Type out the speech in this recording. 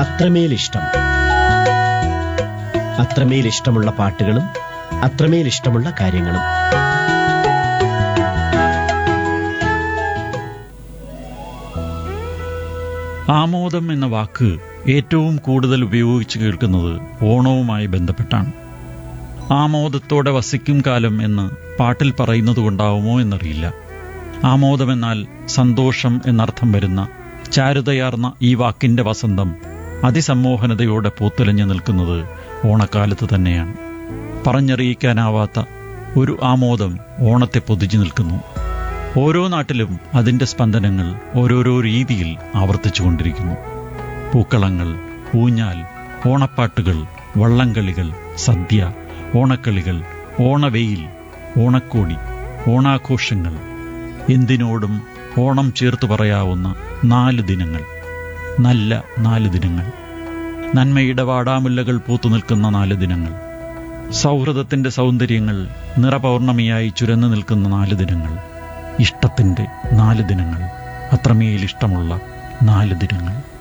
അത്രമേൽ ഇഷ്ടം അത്രമേൽ ഇഷ്ടമുള്ള പാട്ടുകളും അത്രമേൽ ഇഷ്ടമുള്ള കാര്യങ്ങളും ആമോദം എന്ന വാക്ക് ഏറ്റവും കൂടുതൽ ഉപയോഗിച്ച് കേൾക്കുന്നത് ഓണവുമായി ബന്ധപ്പെട്ടാണ് ആമോദത്തോടെ വസിക്കും കാലം എന്ന് പാട്ടിൽ പറയുന്നത് കൊണ്ടാവുമോ എന്നറിയില്ല ആമോദമെന്നാൽ സന്തോഷം എന്നർത്ഥം വരുന്ന ചാരുതയാർന്ന ഈ വാക്കിന്റെ വസന്തം അതിസമ്മോഹനതയോടെ പൂത്തുലഞ്ഞു നിൽക്കുന്നത് ഓണക്കാലത്ത് തന്നെയാണ് പറഞ്ഞറിയിക്കാനാവാത്ത ഒരു ആമോദം ഓണത്തെ പൊതിഞ്ഞു നിൽക്കുന്നു ഓരോ നാട്ടിലും അതിൻ്റെ സ്പന്ദനങ്ങൾ ഓരോരോ രീതിയിൽ ആവർത്തിച്ചുകൊണ്ടിരിക്കുന്നു പൂക്കളങ്ങൾ ഊഞ്ഞാൽ ഓണപ്പാട്ടുകൾ വള്ളംകളികൾ സദ്യ ഓണക്കളികൾ ഓണവെയിൽ ഓണക്കോടി ഓണാഘോഷങ്ങൾ എന്തിനോടും ഓണം ചേർത്ത് പറയാവുന്ന നാല് ദിനങ്ങൾ നല്ല നാല് ദിനങ്ങൾ നന്മയുടെ വാടാമുല്ലകൾ പൂത്തു നിൽക്കുന്ന നാല് ദിനങ്ങൾ സൗഹൃദത്തിന്റെ സൗന്ദര്യങ്ങൾ നിറപൗർണമിയായി ചുരന്നു നിൽക്കുന്ന നാല് ദിനങ്ങൾ ഇഷ്ടത്തിന്റെ നാല് ദിനങ്ങൾ അത്രമേൽ ഇഷ്ടമുള്ള നാല് ദിനങ്ങൾ